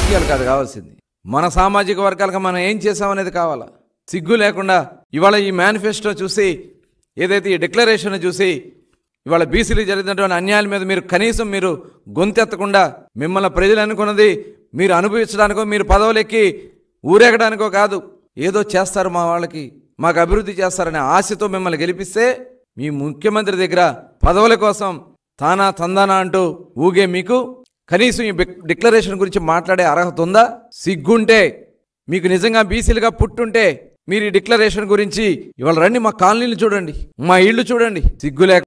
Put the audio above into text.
రాజకీయాలు కాదు కావాల్సింది మన సామాజిక వర్గాలకు మనం ఏం చేసామనేది కావాలా సిగ్గు లేకుండా ఇవాళ ఈ మేనిఫెస్టో చూసి ఏదైతే ఈ డిక్లరేషన్ చూసి ఇవాళ బీసీలు జరిగినటువంటి అన్యాయాల మీద మీరు కనీసం మీరు గొంతెత్తకుండా మిమ్మల్ని ప్రజలు అనుకున్నది మీరు అనుభవించడానికో మీరు పదవులెక్కి ఊరేగడానికో కాదు ఏదో చేస్తారు మా వాళ్ళకి మాకు అభివృద్ధి చేస్తారనే ఆశతో మిమ్మల్ని గెలిపిస్తే మీ ముఖ్యమంత్రి దగ్గర పదవుల కోసం తానా తందానా అంటూ ఊగే మీకు కనీసం ఈ బిక్- డిక్లరేషన్ గురించి మాట్లాడే అర్హత ఉందా సిగ్గుంటే మీకు నిజంగా బీసీలుగా పుట్టుంటే మీరు ఈ డిక్లరేషన్ గురించి ఇవాళ రండి మా కాలనీలు చూడండి మా ఇళ్ళు చూడండి సిగ్గు లేక